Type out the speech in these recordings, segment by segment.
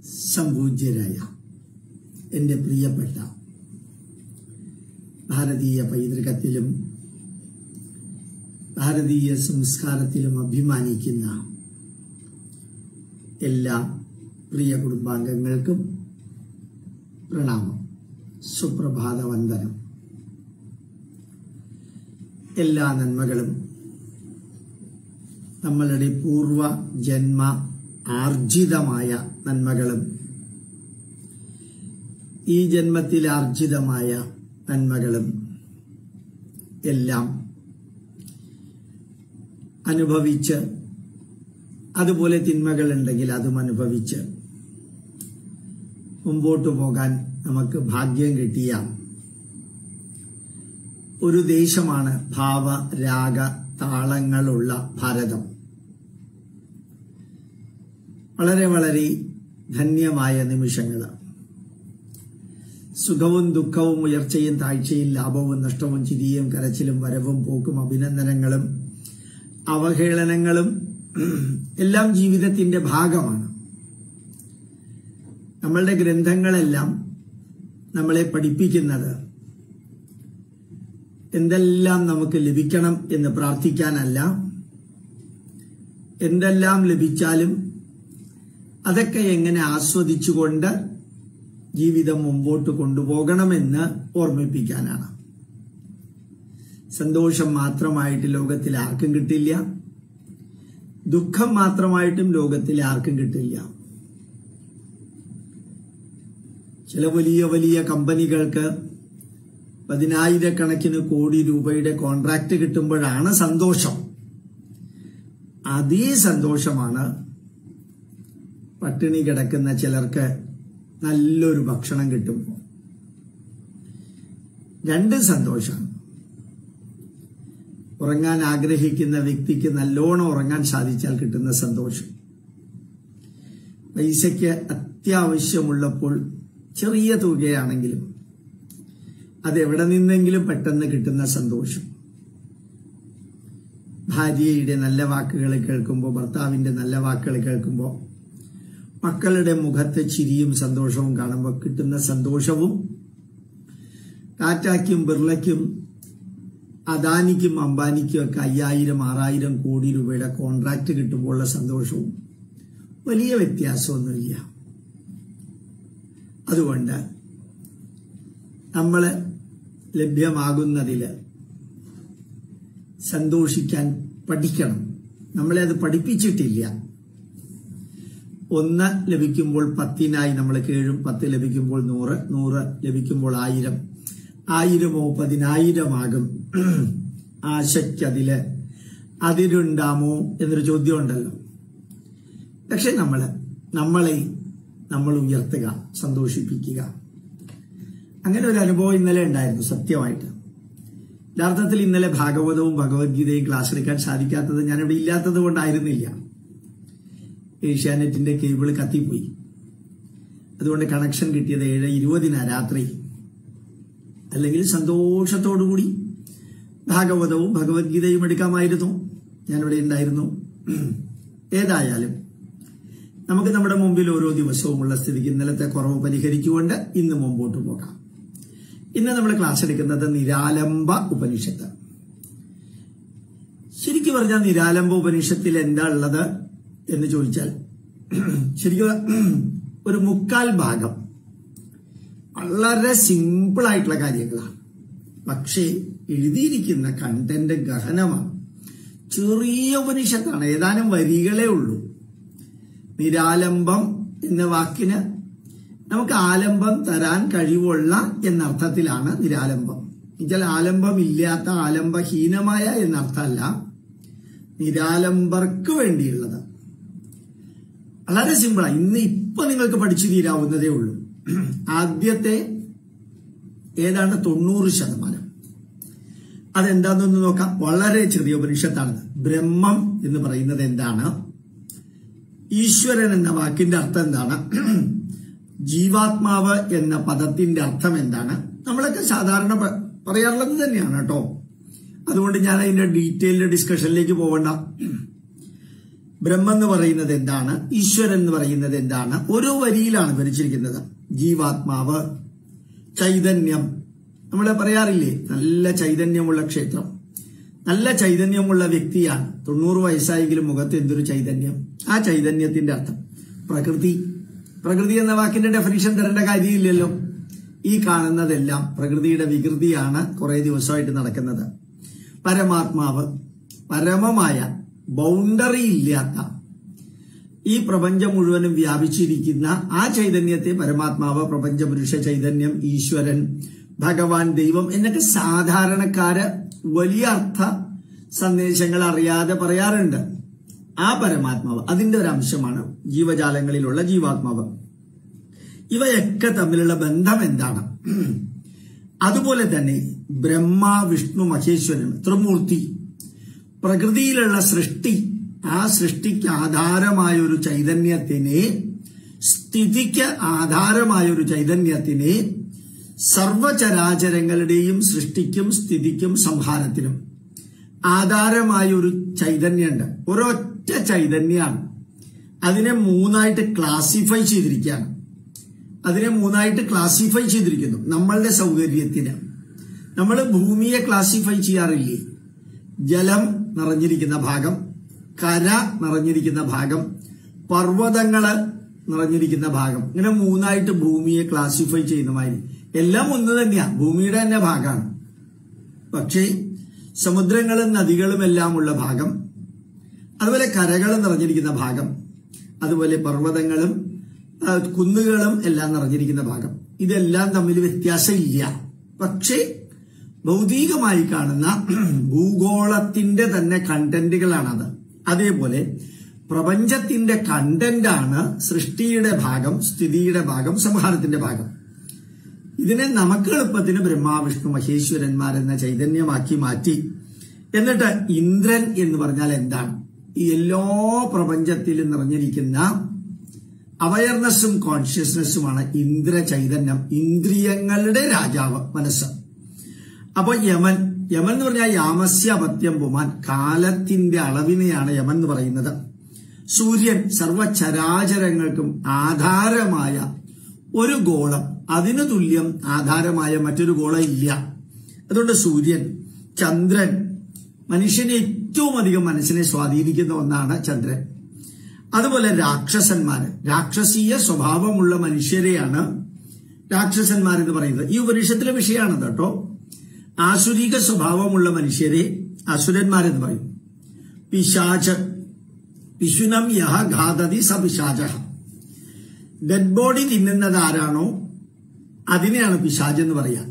സംപൂജ്യരായ എൻ്റെ പ്രിയപ്പെട്ട ഭാരതീയ പൈതൃകത്തിലും ഭാരതീയ സംസ്കാരത്തിലും അഭിമാനിക്കുന്ന എല്ലാ പ്രിയ കുടുംബാംഗങ്ങൾക്കും പ്രണാമം സുപ്രഭാത വന്ദനം എല്ലാ നന്മകളും നമ്മളുടെ പൂർവ ജന്മ ആർജിതമായ നന്മകളും ഈ ജന്മത്തിൽ ആർജിതമായ നന്മകളും എല്ലാം അനുഭവിച്ച് അതുപോലെ തിന്മകൾ ഉണ്ടെങ്കിൽ അതും അനുഭവിച്ച് മുമ്പോട്ട് പോകാൻ നമുക്ക് ഭാഗ്യം കിട്ടിയ ഒരു ദേശമാണ് ഭാവ രാഗ താളങ്ങളുള്ള ഭാരതം വളരെ വളരെ ധന്യമായ നിമിഷങ്ങൾ സുഖവും ദുഃഖവും ഉയർച്ചയും താഴ്ചയും ലാഭവും നഷ്ടവും ചിരിയും കരച്ചിലും വരവും പോക്കും അഭിനന്ദനങ്ങളും അവഹേളനങ്ങളും എല്ലാം ജീവിതത്തിന്റെ ഭാഗമാണ് നമ്മളുടെ ഗ്രന്ഥങ്ങളെല്ലാം നമ്മളെ പഠിപ്പിക്കുന്നത് എന്തെല്ലാം നമുക്ക് ലഭിക്കണം എന്ന് പ്രാർത്ഥിക്കാനല്ല എന്തെല്ലാം ലഭിച്ചാലും അതൊക്കെ എങ്ങനെ ആസ്വദിച്ചുകൊണ്ട് ജീവിതം മുമ്പോട്ട് കൊണ്ടുപോകണമെന്ന് ഓർമ്മിപ്പിക്കാനാണ് സന്തോഷം മാത്രമായിട്ട് ലോകത്തിൽ ആർക്കും കിട്ടില്ല ദുഃഖം മാത്രമായിട്ടും ലോകത്തിൽ ആർക്കും കിട്ടില്ല ചില വലിയ വലിയ കമ്പനികൾക്ക് പതിനായിരക്കണക്കിന് കോടി രൂപയുടെ കോൺട്രാക്ട് കിട്ടുമ്പോഴാണ് സന്തോഷം അതേ സന്തോഷമാണ് പട്ടിണി കിടക്കുന്ന ചിലർക്ക് നല്ലൊരു ഭക്ഷണം കിട്ടുമ്പോൾ രണ്ട് സന്തോഷമാണ് ഉറങ്ങാൻ ആഗ്രഹിക്കുന്ന വ്യക്തിക്ക് നല്ലോണം ഉറങ്ങാൻ സാധിച്ചാൽ കിട്ടുന്ന സന്തോഷം പൈസയ്ക്ക് അത്യാവശ്യമുള്ളപ്പോൾ ചെറിയ തുകയാണെങ്കിലും അത് എവിടെ നിന്നെങ്കിലും പെട്ടെന്ന് കിട്ടുന്ന സന്തോഷം ഭാര്യയുടെ നല്ല വാക്കുകൾ കേൾക്കുമ്പോൾ ഭർത്താവിന്റെ നല്ല വാക്കുകൾ കേൾക്കുമ്പോൾ മക്കളുടെ മുഖത്തെ ചിരിയും സന്തോഷവും കാണുമ്പോൾ കിട്ടുന്ന സന്തോഷവും ടാറ്റാക്കും ബിർളയ്ക്കും അദാനിക്കും അംബാനിക്കും ഒക്കെ അയ്യായിരം ആറായിരം കോടി രൂപയുടെ കോൺട്രാക്ട് കിട്ടുമ്പോഴുള്ള സന്തോഷവും വലിയ വ്യത്യാസമൊന്നുമില്ല അതുകൊണ്ട് നമ്മൾ ലഭ്യമാകുന്നതിൽ സന്തോഷിക്കാൻ പഠിക്കണം നമ്മളെ അത് പഠിപ്പിച്ചിട്ടില്ല ഒന്ന് ലഭിക്കുമ്പോൾ പത്തിനായി നമ്മൾ കേഴും പത്ത് ലഭിക്കുമ്പോൾ നൂറ് നൂറ് ലഭിക്കുമ്പോൾ ആയിരം ആയിരമോ പതിനായിരമാകും ആശയ്ക്കതില് അതിരുണ്ടാമോ എന്നൊരു ചോദ്യം ഉണ്ടല്ലോ പക്ഷെ നമ്മള് നമ്മളെ നമ്മൾ ഉയർത്തുക സന്തോഷിപ്പിക്കുക അങ്ങനെ ഒരു അനുഭവം ഇന്നലെ ഉണ്ടായിരുന്നു സത്യമായിട്ട് യഥാർത്ഥത്തിൽ ഇന്നലെ ഭാഗവതവും ഭഗവത്ഗീതയും ക്ലാസ് എടുക്കാൻ സാധിക്കാത്തത് ഞാനിവിടെ ഇല്ലാത്തത് കൊണ്ടായിരുന്നില്ല ഏഷ്യാനെറ്റിന്റെ കേബിൾ കത്തിപ്പോയി അതുകൊണ്ട് കണക്ഷൻ കിട്ടിയത് ഏഴ് ഇരുപതിനാ രാത്രി അല്ലെങ്കിൽ സന്തോഷത്തോടുകൂടി ഭാഗവതവും ഭഗവത്ഗീതയും എടുക്കാമായിരുന്നു ഞാനിവിടെ ഉണ്ടായിരുന്നു ഏതായാലും നമുക്ക് നമ്മുടെ മുമ്പിൽ ഓരോ ദിവസവുമുള്ള സ്ഥിതിക്ക് ഇന്നലത്തെ കുറവ് പരിഹരിച്ചുകൊണ്ട് ഇന്ന് മുമ്പോട്ട് പോകാം ഇന്ന് നമ്മൾ ക്ലാസ് എടുക്കുന്നത് നിരാലംബ ഉപനിഷത്ത് ശരിക്കും പറഞ്ഞാൽ നിരാലംബ ഉപനിഷത്തിൽ എന്താ ഉള്ളത് എന്ന് ചോദിച്ചാൽ ശരിക്കും ഒരു മുക്കാൽ ഭാഗം വളരെ സിമ്പിൾ ആയിട്ടുള്ള കാര്യങ്ങളാണ് പക്ഷേ എഴുതിയിരിക്കുന്ന കണ്ടന്റ് ഗഹനമാണ് ചെറിയ ഉപനിഷത്താണ് ഏതാനും വരികളേ ഉള്ളൂ നിരാലംബം എന്ന വാക്കിന് നമുക്ക് ആലംബം തരാൻ കഴിവുള്ള എന്നർത്ഥത്തിലാണ് നിരാലംബം എന്നുവെച്ചാൽ ആലംബം ഇല്ലാത്ത ആലംബഹീനമായ എന്നർത്ഥമല്ല നിരാലംബർക്ക് വേണ്ടിയുള്ളത് വളരെ സിമ്പിളാണ് ഇന്ന് ഇപ്പൊ നിങ്ങൾക്ക് പഠിച്ചു തീരാവുന്നതേ ഉള്ളൂ ആദ്യത്തെ ഏതാണ്ട് തൊണ്ണൂറ് ശതമാനം അതെന്താണെന്ന് നോക്കാം വളരെ ചെറിയ ഉപനിഷത്താണ് ബ്രഹ്മം എന്ന് പറയുന്നത് എന്താണ് ഈശ്വരൻ എന്ന വാക്കിന്റെ അർത്ഥം എന്താണ് ജീവാത്മാവ് എന്ന പദത്തിന്റെ അർത്ഥം എന്താണ് നമ്മളൊക്കെ സാധാരണ പ- പറയാറുള്ളത് തന്നെയാണ് കേട്ടോ അതുകൊണ്ട് ഞാൻ അതിന്റെ ഡീറ്റെയിൽഡ് ഡിസ്കഷനിലേക്ക് പോകണ്ട ബ്രഹ്മം എന്ന് പറയുന്നത് എന്താണ് ഈശ്വരൻ എന്ന് പറയുന്നത് എന്താണ് ഓരോ വരിയിലാണ് വിവരിച്ചിരിക്കുന്നത് ജീവാത്മാവ് ചൈതന്യം നമ്മൾ പറയാറില്ലേ നല്ല ചൈതന്യമുള്ള ക്ഷേത്രം നല്ല ചൈതന്യമുള്ള വ്യക്തിയാണ് തൊണ്ണൂറ് വയസ്സായെങ്കിലും മുഖത്ത് എന്തൊരു ചൈതന്യം ആ ചൈതന്യത്തിന്റെ അർത്ഥം പ്രകൃതി പ്രകൃതി എന്ന വാക്കിന്റെ ഡെഫിനിഷൻ തരേണ്ട കാര്യമില്ലല്ലോ ഈ കാണുന്നതെല്ലാം പ്രകൃതിയുടെ വികൃതിയാണ് കുറെ ദിവസമായിട്ട് നടക്കുന്നത് പരമാത്മാവ് പരമമായ ബൗണ്ടറി ഇല്ലാത്ത ഈ പ്രപഞ്ചം മുഴുവനും വ്യാപിച്ചിരിക്കുന്ന ആ ചൈതന്യത്തെ പരമാത്മാവ് പ്രപഞ്ചപുരുഷ ചൈതന്യം ഈശ്വരൻ ഭഗവാൻ ദൈവം എന്നൊക്കെ സാധാരണക്കാര് വലിയ അർത്ഥ സന്ദേശങ്ങൾ അറിയാതെ പറയാറുണ്ട് ആ പരമാത്മാവ് അതിന്റെ ഒരു അംശമാണ് ജീവജാലങ്ങളിലുള്ള ജീവാത്മാവ് ഇവയൊക്കെ തമ്മിലുള്ള ബന്ധം എന്താണ് അതുപോലെ തന്നെ ബ്രഹ്മ വിഷ്ണു മഹേശ്വരൻ ത്രിമൂർത്തി പ്രകൃതിയിലുള്ള സൃഷ്ടി ആ സൃഷ്ടിക്ക് ആധാരമായ ഒരു ചൈതന്യത്തിനെ സ്ഥിതിക്ക് ആധാരമായ ഒരു ചൈതന്യത്തിനെ സർവചരാചരങ്ങളുടെയും സൃഷ്ടിക്കും സ്ഥിതിക്കും സംഹാരത്തിനും ആധാരമായ ഒരു ചൈതന്യമുണ്ട് ഒരൊറ്റ ചൈതന്യമാണ് അതിനെ മൂന്നായിട്ട് ക്ലാസിഫൈ ചെയ്തിരിക്കുകയാണ് അതിനെ മൂന്നായിട്ട് ക്ലാസിഫൈ ചെയ്തിരിക്കുന്നു നമ്മളുടെ സൗകര്യത്തിന് നമ്മൾ ഭൂമിയെ ക്ലാസിഫൈ ചെയ്യാറില്ലേ ജലം നിറഞ്ഞിരിക്കുന്ന ഭാഗം കര നിറഞ്ഞിരിക്കുന്ന ഭാഗം പർവ്വതങ്ങള് നിറഞ്ഞിരിക്കുന്ന ഭാഗം ഇങ്ങനെ മൂന്നായിട്ട് ഭൂമിയെ ക്ലാസിഫൈ ചെയ്യുന്ന മാതിരി എല്ലാം ഒന്ന് തന്നെയാ ഭൂമിയുടെ തന്നെ ഭാഗമാണ് പക്ഷേ സമുദ്രങ്ങളും നദികളും എല്ലാം ഉള്ള ഭാഗം അതുപോലെ കരകൾ നിറഞ്ഞിരിക്കുന്ന ഭാഗം അതുപോലെ പർവ്വതങ്ങളും ആ, കുന്നുകളും എല്ലാം നിറഞ്ഞിരിക്കുന്ന ഭാഗം ഇതെല്ലാം തമ്മിൽ വ്യത്യാസമില്ല പക്ഷേ ഭൗതികമായി കാണുന്ന ഭൂഗോളത്തിന്റെ തന്നെ കണ്ടന്റുകളാണത് അതേപോലെ പ്രപഞ്ചത്തിന്റെ കണ്ടന്റാണ് സൃഷ്ടിയുടെ ഭാഗം സ്ഥിതിയുടെ ഭാഗം സംഹാരത്തിന്റെ ഭാഗം ഇതിനെ നമുക്ക് എളുപ്പത്തിന് ബ്രഹ്മാവിഷ്ണു മഹേശ്വരന്മാർ എന്ന ചൈതന്യമാക്കി മാറ്റി എന്നിട്ട് ഇന്ദ്രൻ എന്ന് പറഞ്ഞാൽ എന്താണ് ഈ എല്ലാ പ്രപഞ്ചത്തിലും നിറഞ്ഞിരിക്കുന്ന അവയർനെസ്സും കോൺഷ്യസ്നെസ്സുമാണ് ഇന്ദ്ര ചൈതന്യം ഇന്ദ്രിയങ്ങളുടെ രാജാവ് മനസ്സ് അപ്പൊ യമൻ യമൻ എന്ന് പറഞ്ഞാൽ യാമസ്യ അപത്യം പുമാൻ കാലത്തിന്റെ അളവിനെയാണ് യമൻ എന്ന് പറയുന്നത് സൂര്യൻ സർവചരാചരങ്ങൾക്കും ആധാരമായ ഒരു ഗോളം അതിനു തുല്യം ആധാരമായ മറ്റൊരു ഗോളം ഇല്ല അതുകൊണ്ട് സൂര്യൻ ചന്ദ്രൻ മനുഷ്യനെ ഏറ്റവും അധികം മനസ്സിനെ സ്വാധീനിക്കുന്ന ഒന്നാണ് ചന്ദ്രൻ അതുപോലെ രാക്ഷസന്മാര് രാക്ഷസീയ സ്വഭാവമുള്ള മനുഷ്യരെയാണ് രാക്ഷസന്മാർ എന്ന് പറയുന്നത് ഈ ഉപനിഷത്തിലെ വിഷയമാണ് കേട്ടോ ആസുരിക സ്വഭാവമുള്ള മനുഷ്യരെ അസുരന്മാരെന്ന് പറയും പിശാച് പിശുനം യഹ ഘാതതി സ പിശാച ഡെഡ് ബോഡി തിന്നുന്നത് ആരാണോ അതിനെയാണ് പിശാജ് എന്ന് പറയാ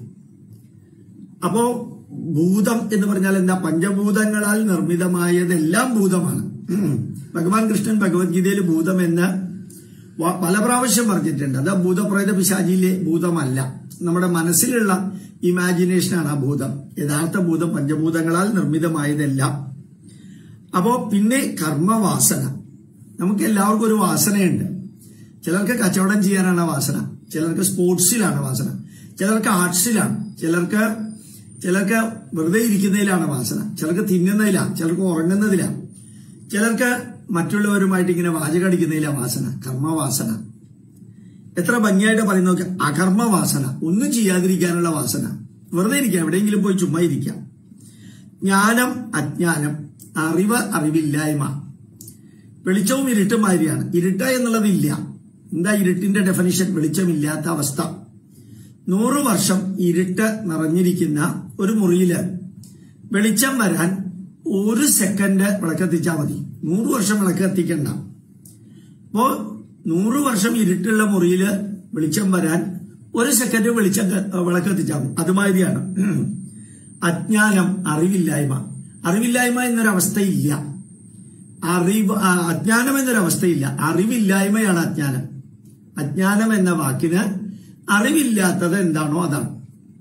അപ്പോ ഭൂതം എന്ന് പറഞ്ഞാൽ എന്താ പഞ്ചഭൂതങ്ങളാൽ നിർമ്മിതമായതെല്ലാം ഭൂതമാണ് ഉം. ഭഗവാൻ കൃഷ്ണൻ ഭഗവത്ഗീതയിൽ ഭൂതം എന്ന് വ- പല പ്രാവശ്യം പറഞ്ഞിട്ടുണ്ട് അത് ഭൂതപ്രേത പിശാചിയിലെ ഭൂതമല്ല നമ്മുടെ മനസ്സിലുള്ള ഇമാജിനേഷനാണ് ആ ഭൂതം യഥാർത്ഥ ഭൂതം പഞ്ചഭൂതങ്ങളാൽ നിർമ്മിതമായതെല്ലാം അപ്പോ പിന്നെ കർമ്മവാസന നമുക്ക് എല്ലാവർക്കും ഒരു വാസനയുണ്ട് ചിലർക്ക് കച്ചവടം ചെയ്യാനാണ് വാസന ചിലർക്ക് സ്പോർട്സിലാണ് വാസന ചിലർക്ക് ആർട്സിലാണ് ചിലർക്ക് ചിലർക്ക് വെറുതെ ഇരിക്കുന്നതിലാണ് വാസന ചിലർക്ക് തിന്നുന്നതിലാണ് ചിലർക്ക് ഉറങ്ങുന്നതിലാണ് ചിലർക്ക് മറ്റുള്ളവരുമായിട്ട് ഇങ്ങനെ വാചകടിക്കുന്നതിലാണ് വാസന കർമ്മവാസന എത്ര ഭംഗിയായിട്ട് പറയുന്ന നോക്കി അകർമ്മവാസന ഒന്നും ചെയ്യാതിരിക്കാനുള്ള വാസന വെറുതെ ഇരിക്കാം എവിടെയെങ്കിലും പോയി ചുമ്മാ ഇരിക്കാം ജ്ഞാനം അജ്ഞാനം അറിവ് അറിവില്ലായ്മ വെളിച്ചവും ഇരുട്ടും മാതിരിയാണ് ഇരുട്ട എന്നുള്ളത് ഇല്ല എന്താ ഇരുട്ടിന്റെ ഡെഫിനിഷൻ വെളിച്ചമില്ലാത്ത അവസ്ഥ നൂറ് വർഷം ഇരുട്ട് നിറഞ്ഞിരിക്കുന്ന ഒരു മുറിയില് വെളിച്ചം വരാൻ ഒരു സെക്കൻഡ് വിളക്കെത്തിച്ചാൽ മതി നൂറ് വർഷം വിളക്ക് കത്തിക്കണ്ട അപ്പോ നൂറ് വർഷം ഇരുട്ടുള്ള മുറിയില് വെളിച്ചം വരാൻ ഒരു സെക്കൻഡ് വെളിച്ചം ക- വിളക്ക് കത്തിച്ചാൽ മതി അതുമാതിരിയാണ് അജ്ഞാനം അറിവില്ലായ്മ അറിവില്ലായ്മ എന്നൊരവസ്ഥയില്ല അറിവ് ആ, അജ്ഞാനം എന്നൊരവസ്ഥയില്ല അറിവില്ലായ്മയാണ് അജ്ഞാനം അജ്ഞാനം എന്ന വാക്കിന് അറിവില്ലാത്തത് എന്താണോ അതാണ്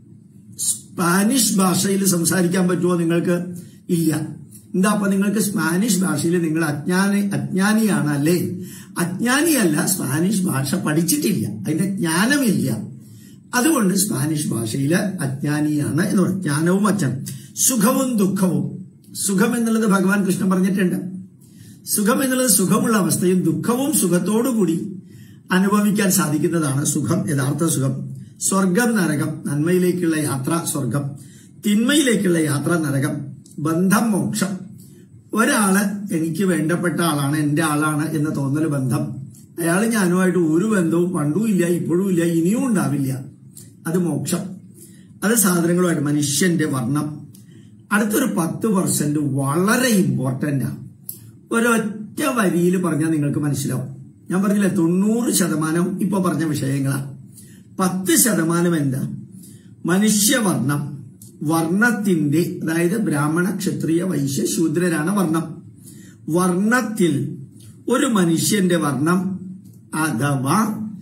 സ്പാനിഷ് ഭാഷയിൽ സംസാരിക്കാൻ പറ്റുമോ നിങ്ങൾക്ക് ഇല്ല എന്താ അപ്പൊ നിങ്ങൾക്ക് സ്പാനിഷ് ഭാഷയിൽ നിങ്ങൾ അജ്ഞാനി അജ്ഞാനിയാണ് അല്ലേ അജ്ഞാനിയല്ല സ്പാനിഷ് ഭാഷ പഠിച്ചിട്ടില്ല അതിന്റെ ജ്ഞാനമില്ല അതുകൊണ്ട് സ്പാനിഷ് ഭാഷയിൽ അജ്ഞാനിയാണ് എന്ന് പറയും ജ്ഞാനവും അച്ഛൻ സുഖവും ദുഃഖവും സുഖം എന്നുള്ളത് ഭഗവാൻ കൃഷ്ണൻ പറഞ്ഞിട്ടുണ്ട് സുഖം എന്നുള്ളത് സുഖമുള്ള അവസ്ഥയും ദുഃഖവും സുഖത്തോടുകൂടി അനുഭവിക്കാൻ സാധിക്കുന്നതാണ് സുഖം യഥാർത്ഥ സുഖം സ്വർഗം നരകം നന്മയിലേക്കുള്ള യാത്ര സ്വർഗം തിന്മയിലേക്കുള്ള യാത്ര നരകം ബന്ധം മോക്ഷം ഒരാള് എനിക്ക് വേണ്ടപ്പെട്ട ആളാണ് എന്റെ ആളാണ് എന്ന തോന്നൽ ബന്ധം അയാൾ ഞാനുമായിട്ട് ഒരു ബന്ധവും പണ്ടും ഇല്ല ഇപ്പോഴും ഇല്ല ഇനിയും ഉണ്ടാവില്ല അത് മോക്ഷം അത് സാധനങ്ങളുമായിട്ട് മനുഷ്യന്റെ വർണ്ണം അടുത്തൊരു പത്ത് പെർസെന്റ് വളരെ ഇമ്പോർട്ടന്റ് ആണ് ഒരൊറ്റ വരിയിൽ പറഞ്ഞാൽ നിങ്ങൾക്ക് മനസ്സിലാവും ഞാൻ പറഞ്ഞില്ലേ തൊണ്ണൂറ് ശതമാനം ഇപ്പൊ പറഞ്ഞ വിഷയങ്ങളാണ് പത്ത് ശതമാനം എന്താ മനുഷ്യവർണം വർണ്ണത്തിന്റെ അതായത് ബ്രാഹ്മണ ക്ഷത്രിയ വൈശ്യ ശൂദ്രരാണ് വർണ്ണം വർണ്ണത്തിൽ ഒരു മനുഷ്യന്റെ വർണ്ണം അഥവാ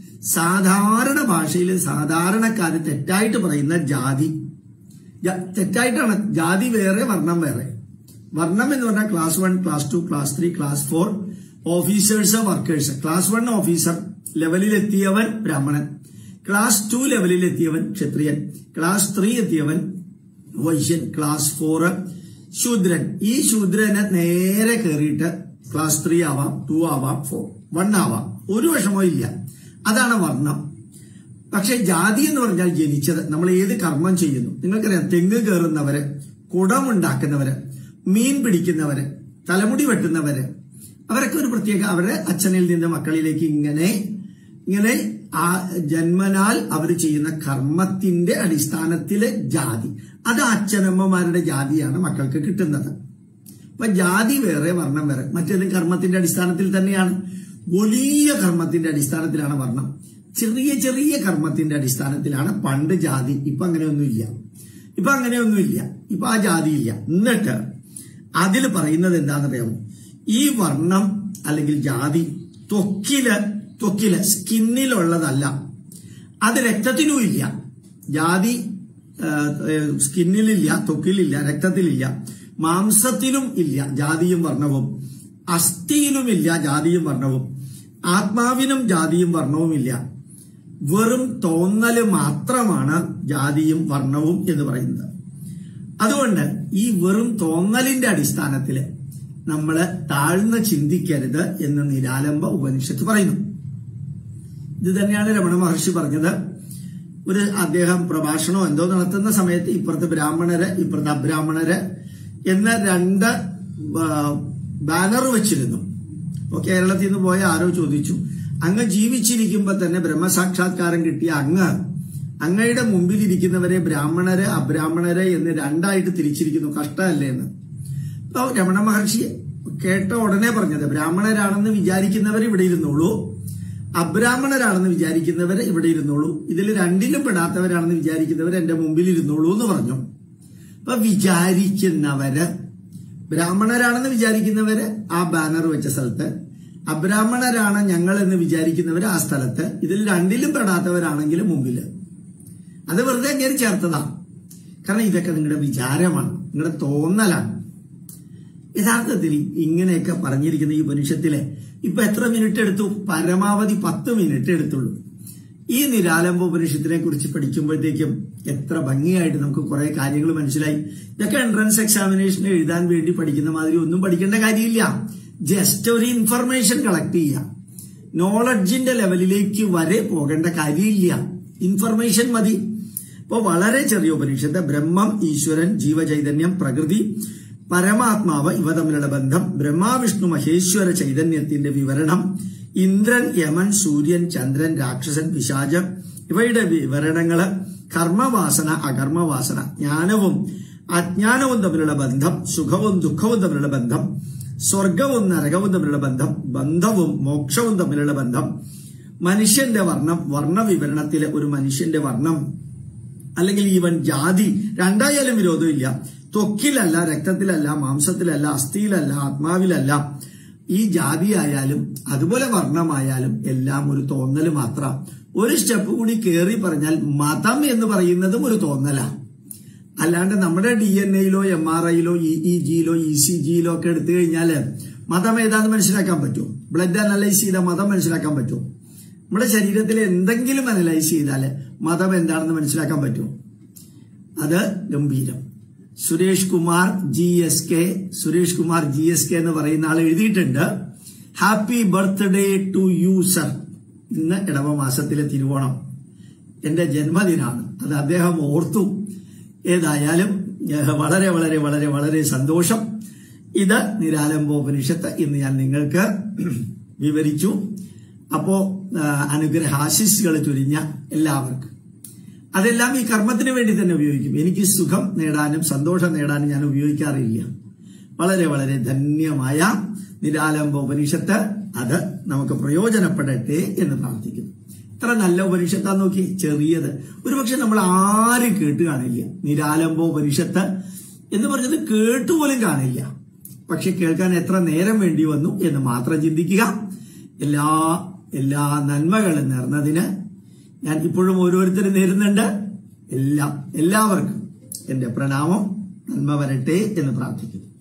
സാധാരണ ഭാഷയിൽ സാധാരണക്കാര് തെറ്റായിട്ട് പറയുന്ന ജാതി ജ- തെറ്റായിട്ടാണ് ജാതി വേറെ വർണ്ണം വേറെ വർണ്ണം എന്ന് പറഞ്ഞാൽ class one class two class three class four officers workers class one officer ലെവലിലെത്തിയവൻ ബ്രാഹ്മണൻ ക്ലാസ് ടു ലെവലിലെത്തിയവൻ ക്ഷത്രിയൻ ക്ലാസ് ത്രീ എത്തിയവൻ വൈശ്യൻ ക്ലാസ് ഫോർ ശൂദ്രൻ ഈ ശൂദ്രനെ നേരെ കയറിയിട്ട് ക്ലാസ് ത്രീ ആവാം ടു ആവാം ഫോർ വൺ ആവാം ഒരു വിഷമോ ഇല്ല അതാണ് വർണ്ണം പക്ഷെ ജാതി എന്ന് പറഞ്ഞാൽ ജനിച്ചത് നമ്മൾ ഏത് കർമ്മം ചെയ്യുന്നു നിങ്ങൾക്കറിയാം തെങ്ങ് കയറുന്നവര് കുടമുണ്ടാക്കുന്നവര് മീൻ പിടിക്കുന്നവര് തലമുടി വെട്ടുന്നവര് അവരൊക്കെ ഒരു പ്രത്യേക അവരുടെ അച്ഛനിൽ നിന്ന് മക്കളിലേക്ക് ഇങ്ങനെ ഇങ്ങനെ ആ ജന്മനാൽ അവർ ചെയ്യുന്ന കർമ്മത്തിന്റെ അടിസ്ഥാനത്തിലെ ജാതി അത് അച്ഛനമ്മമാരുടെ ജാതിയാണ് മക്കൾക്ക് കിട്ടുന്നത് അപ്പൊ ജാതി വേറെ വർണ്ണം വേറെ മറ്റേതും കർമ്മത്തിന്റെ അടിസ്ഥാനത്തിൽ തന്നെയാണ് വലിയ കർമ്മത്തിന്റെ അടിസ്ഥാനത്തിലാണ് വർണ്ണം ചെറിയ ചെറിയ കർമ്മത്തിന്റെ അടിസ്ഥാനത്തിലാണ് പണ്ട് ജാതി ഇപ്പൊ അങ്ങനെയൊന്നുമില്ല ഇപ്പൊ അങ്ങനെയൊന്നുമില്ല ഇപ്പൊ ആ ജാതി ഇല്ല എന്നിട്ട് അതിൽ പറയുന്നത് എന്താണെന്നറിയാമോ ഈ വർണ്ണം അല്ലെങ്കിൽ ജാതി ത്വക്കില് ത്വക്കില് സ്കിന്നിലുള്ളതല്ല അത് രക്തത്തിലും ഇല്ല ജാതി ആ, ഏ, സ്കിന്നിലില്ല ത്വക്കിലില്ല രക്തത്തിലില്ല മാംസത്തിലും ഇല്ല ജാതിയും വർണ്ണവും അസ്ഥിയിലുമില്ല ജാതിയും വർണ്ണവും ആത്മാവിനും ജാതിയും വർണ്ണവും ഇല്ല വെറും തോന്നല് മാത്രമാണ് ജാതിയും വർണ്ണവും എന്ന് പറയുന്നത് അതുകൊണ്ട് ഈ വെറും തോന്നലിന്റെ അടിസ്ഥാനത്തിൽ നമ്മൾ താഴ്ന്ന് ചിന്തിക്കരുത് എന്ന് നിരാലംബ ഉപനിഷത്ത് പറയുന്നു ഇത് തന്നെയാണ് രമണ മഹർഷി പറഞ്ഞത് ഒരു അദ്ദേഹം പ്രഭാഷണമോ എന്തോ നടത്തുന്ന സമയത്ത് ഇപ്പുറത്ത് ബ്രാഹ്മണര് ഇപ്പുറത്ത് അബ്രാഹ്മണര് എന്ന രണ്ട് ബാനർ വെച്ചിരുന്നു അപ്പൊ കേരളത്തിൽ നിന്ന് പോയ ആരോ ചോദിച്ചു അങ്ങ് ജീവിച്ചിരിക്കുമ്പോ തന്നെ ബ്രഹ്മസാക്ഷാത്കാരം കിട്ടിയ അങ്ങ് അങ്ങയുടെ മുമ്പിൽ ഇരിക്കുന്നവരെ ബ്രാഹ്മണര് അബ്രാഹ്മണര് എന്ന് രണ്ടായിട്ട് തിരിച്ചിരിക്കുന്നു കഷ്ടമല്ലേ എന്ന് അപ്പൊ രമണ മഹർഷി കേട്ട ഉടനെ പറഞ്ഞത് ബ്രാഹ്മണരാണെന്ന് വിചാരിക്കുന്നവർ ഇവിടെ ഇരുന്നോളൂ അബ്രാഹ്മണരാണെന്ന് വിചാരിക്കുന്നവർ ഇവിടെ ഇരുന്നോളൂ ഇതിൽ രണ്ടിലും പെടാത്തവരാണെന്ന് വിചാരിക്കുന്നവർ എന്റെ മുമ്പിൽ ഇരുന്നോളൂ എന്ന് പറഞ്ഞു അപ്പൊ വിചാരിക്കുന്നവര് ബ്രാഹ്മണരാണെന്ന് വിചാരിക്കുന്നവര് ആ ബാനർ വെച്ച സ്ഥലത്ത് അബ്രാഹ്മണരാണ് ഞങ്ങൾ എന്ന് വിചാരിക്കുന്നവര് ആ സ്ഥലത്ത് ഇതിൽ രണ്ടിലും പെടാത്തവരാണെങ്കിലും മുമ്പില് അത് വെറുതെ കയറി ചേർത്തതാണ് കാരണം ഇതൊക്കെ നിങ്ങളുടെ വിചാരമാണ് നിങ്ങളുടെ തോന്നലാണ് യഥാർത്ഥത്തിൽ ഇങ്ങനെയൊക്കെ പറഞ്ഞിരിക്കുന്ന ഈ ഉപനിഷത്തിലെ ഇപ്പൊ എത്ര മിനിറ്റ് എടുത്തു പരമാവധി പത്ത് മിനിറ്റ് എടുത്തുള്ളൂ ഈ നിരാലംബ ഉപനിഷത്തിനെ കുറിച്ച് പഠിക്കുമ്പോഴത്തേക്കും എത്ര ഭംഗിയായിട്ട് നമുക്ക് കുറെ കാര്യങ്ങൾ മനസ്സിലായി ഇതൊക്കെ എൻട്രൻസ് എക്സാമിനേഷന് എഴുതാൻ വേണ്ടി പഠിക്കുന്ന മാതിരി ഒന്നും പഠിക്കേണ്ട കാര്യമില്ല ജസ്റ്റ് ഒരു ഇൻഫർമേഷൻ കളക്ട് ചെയ്യുക നോളജിന്റെ ലെവലിലേക്ക് വരെ പോകേണ്ട കാര്യമില്ല ഇൻഫർമേഷൻ മതി ഇപ്പൊ വളരെ ചെറിയ ഉപനിഷത്ത് ബ്രഹ്മം ഈശ്വരൻ ജീവചൈതന്യം പ്രകൃതി പരമാത്മാവ് ഇവ തമ്മിലുള്ള ബന്ധം ബ്രഹ്മാവിഷ്ണു മഹേശ്വര ചൈതന്യത്തിന്റെ വിവരണം ഇന്ദ്രൻ യമൻ സൂര്യൻ ചന്ദ്രൻ രാക്ഷസൻ പിശാചം ഇവയുടെ വിവരണങ്ങള് കർമ്മവാസന അകർമ്മവാസന ജ്ഞാനവും അജ്ഞാനവും തമ്മിലുള്ള ബന്ധം സുഖവും ദുഃഖവും തമ്മിലുള്ള ബന്ധം സ്വർഗവും നരകവും തമ്മിലുള്ള ബന്ധം ബന്ധവും മോക്ഷവും തമ്മിലുള്ള ബന്ധം മനുഷ്യന്റെ വർണ്ണം വർണ്ണ വിവരണത്തിലെ ഒരു മനുഷ്യന്റെ വർണ്ണം അല്ലെങ്കിൽ ഈവൻ ജാതി രണ്ടായാലും വിരോധമില്ല ത്വക്കിലല്ല രക്തത്തിലല്ല മാംസത്തിലല്ല അസ്ഥിയിലല്ല ആത്മാവിലല്ല ഈ ജാതി ആയാലും അതുപോലെ വർണ്ണമായാലും എല്ലാം ഒരു തോന്നൽ മാത്രം ഒരു സ്റ്റെപ്പ് കൂടി കയറി പറഞ്ഞാൽ മതം എന്ന് പറയുന്നതും ഒരു തോന്നലാണ് അല്ലാണ്ട് നമ്മുടെ ഡി എൻ എയിലോ എം ആർ ഐയിലോ ഇ ഇ ജിയിലോ ഇ സി ജിയിലോ ഒക്കെ എടുത്തു കഴിഞ്ഞാൽ മതം ഏതാന്ന് മനസ്സിലാക്കാൻ പറ്റുമോ ബ്ലഡ് അനലൈസ് ചെയ്താൽ മതം മനസ്സിലാക്കാൻ പറ്റുമോ നമ്മുടെ ശരീരത്തിൽ എന്തെങ്കിലും അനലൈസ് ചെയ്താൽ മതം എന്താണെന്ന് മനസ്സിലാക്കാൻ പറ്റുമോ അത് ഗംഭീരം Suresh Kumar G S K Suresh Kumar G S K എന്ന് പറയുന്ന ആൾ എഴുതിയിട്ടുണ്ട് happy birthday to you sir ഇന്ന് ഇടവ മാസത്തിലെ തിരുവോണം എന്റെ ജന്മദിനാണ് അത് അദ്ദേഹം ഓർത്തു ഏതായാലും ഏഹ്, വളരെ വളരെ വളരെ വളരെ സന്തോഷം ഇത് നിരാലംബോപനിഷത്ത് ഇന്ന് ഞാൻ നിങ്ങൾക്ക് വിവരിച്ചു അപ്പോ ആ, അനുഗ്രഹാശിസുകൾ ചൊരിഞ്ഞ എല്ലാവർക്കും അതെല്ലാം ഈ കർമ്മത്തിന് വേണ്ടി തന്നെ ഉപയോഗിക്കും എനിക്ക് സുഖം നേടാനും സന്തോഷം നേടാനും ഞാൻ ഉപയോഗിക്കാറില്ല വളരെ വളരെ ധന്യമായ നിരാലംബ ഉപനിഷത്ത് അത് നമുക്ക് പ്രയോജനപ്പെടട്ടെ എന്ന് പ്രാർത്ഥിക്കുന്നു ഇത്ര നല്ല ഉപനിഷത്താ നോക്കി ചെറിയത് ഒരുപക്ഷെ നമ്മൾ ആരും കേട്ട് കാണില്ല നിരാലംബ ഉപനിഷത്ത് എന്ന് പറഞ്ഞത് കേട്ടുപോലും കാണില്ല പക്ഷെ കേൾക്കാൻ എത്ര നേരം വേണ്ടി വന്നു എന്ന് മാത്രം ചിന്തിക്കുക എല്ലാ എല്ലാ നന്മകളും നേർന്നതിന് ഞാൻ ഇപ്പോഴും ഓരോരുത്തരും നേരുന്നുണ്ട് എല്ലാം എല്ലാവർക്കും എന്റെ പ്രണാമം നന്മ വരട്ടെ എന്ന് പ്രാർത്ഥിക്കുന്നു